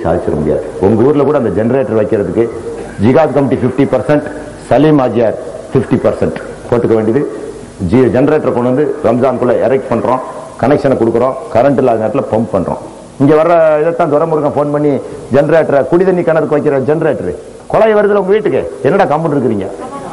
சாதிச்சிட முடியாது உங்க ஊர்ல கூட அந்த ஜெனரேட்டர் வைக்கிறதுக்கு ஜிகாத் committee 50% percent Salim Hajiyar 50% percent போட்டுக்க வேண்டியது ஜி ஜெனரேட்டர் கொண்டு வந்து ரம்ஜானுக்குள்ள எரெக்ட் பண்றோம் கனெக்ஷனை கொடுக்குறோம் கரண்ட் இல்லாத நேரத்தில் பம்ப் பண்றோம் இங்க வர்ற இதைத்தான் துரமுருகன் ஃபோன் பண்ணி ஜெனரேட்டரை குடிதண்ணி கிணறுக்கு வைக்கிற ஜெனரேட்டர் கொலை வருதுல உங்க வீட்டுக்கு என்னடா கம்முன்னு இருக்கிறீங்க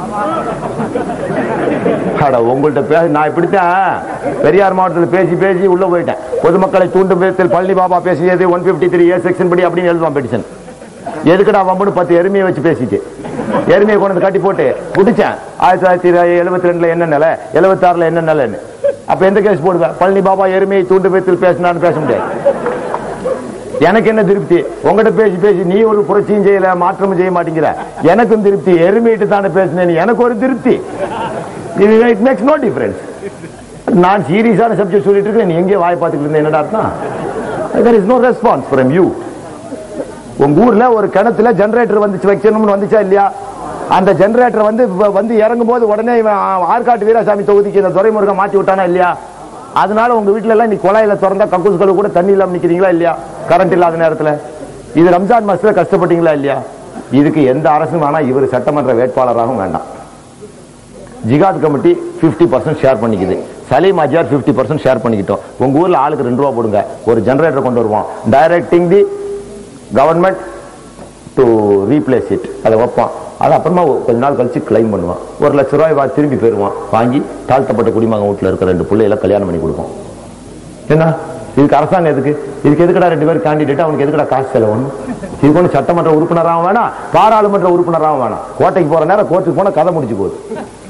அட உங்கள்ட்ட பேச நான் இப்படித்தான் பெரியார் மாவட்டத்தில் பேசி பேசி உள்ள போயிட்டேன் பொதுமக்களை தூண்டும் விதத்தில் பழனி பாபா பேசியது one fifty three A section படி அப்படின்னு எழுதுவான் பெட்டிஷன் எதுக்குடா வம்புன்னு பத்து எருமையை வச்சு பேசிட்டு எருமையை கொண்டு வந்து கட்டி போட்டு பிடிச்சேன் ஆயிரத்தி தொள்ளாயிரத்தி எழுபத்தி ரெண்டுல என்ன நிலை எழுபத்தி ஆறுல என்ன நிலைன்னு அப்ப எந்த கேஸ் போடுவேன் பழனி பாபா எருமையை தூண்டு விதத்தில் பேசினான்னு பேச முடியாது எனக்கு என்ன திருப்தி உங்ககிட்ட பேசி பேசி நீ ஒரு புரட்சியும் செய்யல மாற்றமும் செய்ய மாட்டேங்கிற எனக்கும் திருப்தி எருமையிட்டு தானே பேசினேன் எனக்கு ஒரு திருப்தி இட் மேக்ஸ் நோ டிஃபரன்ஸ் நான் சீரியஸான சப்ஜெக்ட் சொல்லிட்டு இருக்கேன் நீ எங்கேயோ வாய் பார்த்துட்டு இருந்தேன் என்னடா அர்த்தம் there is no response from you உங்க ஊர்ல ஒரு கிணத்துல ஜெனரேட்டர் வந்துச்சு வைக்கணும்னு வந்துச்சா இல்லையா அந்த ஜெனரேட்டர் வந்து வ- வந்து இறங்கும் போது உடனே இவன் ஆ- ஆற்காட்டு வீராசாமி தொகுதிக்கு இந்த துரைமுருகன் மாட்டி விட்டானா இல்லையா அதனால உங்க வீட்டுல எல்லாம் நீ குழாயில திறந்தா கக்கூஸ் கழுவு கூட தண்ணி இல்லாம நிக்கிறீங்களா இல்லையா கரண்ட் இல்லாத நேரத்துல இது ரம்ஜான் மாசத்துல கஷ்டப்பட்டீங்களா இல்லையா இதுக்கு எந்த அரசும் வேணா இவர் சட்டமன்ற வேட்பாளராகவும் வேண்டாம் ஜிகாத் கமிட்டி 50% பர்சன்ட் ஷேர் பண்ணிக்குது சலீம் அஜார் 50% பர்சன்ட் ஷேர் பண்ணிக்கிட்டோம் உங்க ஊர்ல ஆளுக்கு ரெண்டு ரூபா போடுங்க ஒரு ஜெனரேட்டர் கொண்டு வருவோம் directing the government to replace it அதை வைப்பான் அது அப்புறமா ஒரு கொஞ்ச நாள் கழிச்சு கிளைம் பண்ணுவான் ஒரு லட்ச ரூபாய் வா- திரும்பி போயிருவான் வாங்கி தாழ்த்தப்பட்ட குடிமகன் வீட்டுல இருக்க ரெண்டு பிள்ளைகளை கல்யாணம் பண்ணி கொடுப்போம் என்ன இதுக்கு அரசாங்கம் எதுக்கு இதுக்கு எதுக்குடா ரெண்டு பேர் கேண்டிடேட் அவனுக்கு எதுக்குடா காசு செலவுன்னு இதுக்கு ஒன்று சட்டமன்ற உறுப்பினராகவும் வேணாம் பாராளுமன்ற உறுப்பினராகவும் வேணாம் கோட்டைக்கு போற நேரம் கோர்ட்டுக்கு போனா கதை முடிச்சு போகுது